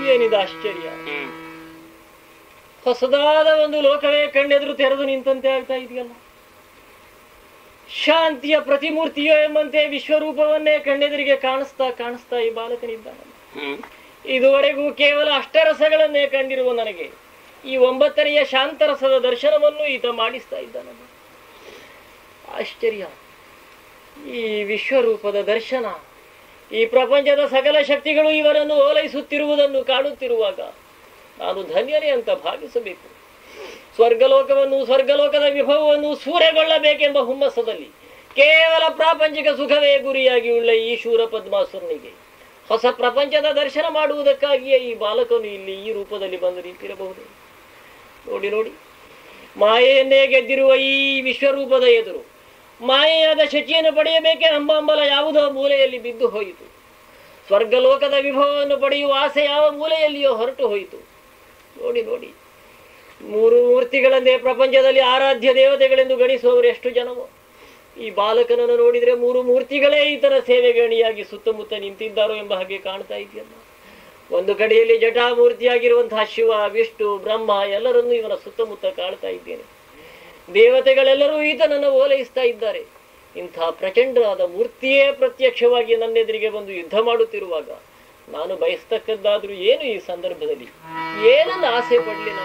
ಏನಿದೆ ಆಶ್ಚರ್ಯ ಹ್ಮ್ ಹೊಸದಾದ ಒಂದು ಲೋಕವೇ ಕಣ್ಣೆದುರು ತೆರೆದು ನಿಂತಂತೆ ಆಗ್ತಾ ಇದೆಯಲ್ಲ ಶಾಂತಿಯ ಪ್ರತಿಮೂರ್ತಿಯೋ ಎಂಬಂತೆ ವಿಶ್ವರೂಪವನ್ನೇ ಕಣ್ಣೆದುರಿಗೆ ಕಾಣಿಸ್ತಾ ಕಾಣಿಸ್ತಾ ಈ ಬಾಲಕನಿದ್ದಾನಲ್ಲ ಹ್ಮ್ ಇದುವರೆಗೂ ಕೇವಲ ಅಷ್ಟರಸಗಳನ್ನೇ ಕಂಡಿರುವ ನನಗೆ ಈ ಒಂಬತ್ತನೆಯ ಶಾಂತರಸದ ದರ್ಶನವನ್ನು ಈತ ಮಾಡಿಸ್ತಾ ಇದ್ದಾನಲ್ಲ ಆಶ್ಚರ್ಯ ಈ ವಿಶ್ವರೂಪದ ದರ್ಶನ ಈ ಪ್ರಪಂಚದ ಸಕಲ ಶಕ್ತಿಗಳು ಇವರನ್ನು ಓಲೈಸುತ್ತಿರುವುದನ್ನು ಕಾಣುತ್ತಿರುವಾಗ ನಾನು ಧನ್ಯನೇ ಅಂತ ಭಾವಿಸಬೇಕು ಸ್ವರ್ಗಲೋಕವನ್ನು ಸ್ವರ್ಗಲೋಕದ ವಿಭವವನ್ನು ಸೂರೆಗೊಳ್ಳಬೇಕೆಂಬ ಹುಮ್ಮಸ್ಸದಲ್ಲಿ ಕೇವಲ ಪ್ರಾಪಂಚಿಕ ಸುಖವೇ ಗುರಿಯಾಗಿ ಉಳ್ಳ ಈ ಶೂರ ಪದ್ಮಾಸುರನಿಗೆ ಹೊಸ ಪ್ರಪಂಚದ ದರ್ಶನ ಮಾಡುವುದಕ್ಕಾಗಿಯೇ ಈ ಬಾಲಕನು ಇಲ್ಲಿ ಈ ರೂಪದಲ್ಲಿ ಬಂದು ನಿಂತಿರಬಹುದು ನೋಡಿ ನೋಡಿ ಮಾಯೆಯನ್ನೇ ಗೆದ್ದಿರುವ ಈ ವಿಶ್ವರೂಪದ ಎದುರು ಮಾಯೆಯಾದ ಶಚಿಯನ್ನು ಪಡೆಯಬೇಕೆ ಹಂಬಂಬಲ ಯಾವುದೋ ಮೂಲೆಯಲ್ಲಿ ಬಿದ್ದು ಹೋಯಿತು ಸ್ವರ್ಗಲೋಕದ ವಿಭವವನ್ನು ಪಡೆಯುವ ಆಸೆ ಯಾವ ಮೂಲೆಯಲ್ಲಿಯೋ ಹೊರಟು ಹೋಯಿತು ನೋಡಿ ನೋಡಿ ಮೂರು ಮೂರ್ತಿಗಳನ್ನೇ ಪ್ರಪಂಚದಲ್ಲಿ ಆರಾಧ್ಯ ದೇವತೆಗಳೆಂದು ಗಣಿಸುವವರು ಎಷ್ಟು ಜನವೋ ಈ ಬಾಲಕನನ್ನು ನೋಡಿದ್ರೆ ಮೂರು ಮೂರ್ತಿಗಳೇ ಈತನ ಸೇವೆಗೆ ಅಣಿಯಾಗಿ ಸುತ್ತಮುತ್ತ ನಿಂತಿದ್ದಾರೋ ಎಂಬ ಹಾಗೆ ಕಾಣ್ತಾ ಇದೆಯಲ್ಲ ಒಂದು ಕಡೆಯಲ್ಲಿ ಜಟಾಮೂರ್ತಿಯಾಗಿರುವಂತಹ ಶಿವ ವಿಷ್ಣು ಬ್ರಹ್ಮ ಎಲ್ಲರನ್ನೂ ಇವನ ಸುತ್ತಮುತ್ತ ಕಾಣ್ತಾ ಇದ್ದೇನೆ ದೇವತೆಗಳೆಲ್ಲರೂ ಈತನನ್ನು ಓಲೈಸ್ತಾ ಇದ್ದಾರೆ ಇಂಥ ಪ್ರಚಂಡವಾದ ಮೂರ್ತಿಯೇ ಪ್ರತ್ಯಕ್ಷವಾಗಿ ನನ್ನೆದುರಿಗೆ ಬಂದು ಯುದ್ಧ ಮಾಡುತ್ತಿರುವಾಗ ನಾನು ಬಯಸ್ತಕ್ಕದ್ದಾದ್ರೂ ಏನು ಈ ಸಂದರ್ಭದಲ್ಲಿ ಏನನ್ನ ಆಸೆ ಪಡ್ಲಿ ನಾನು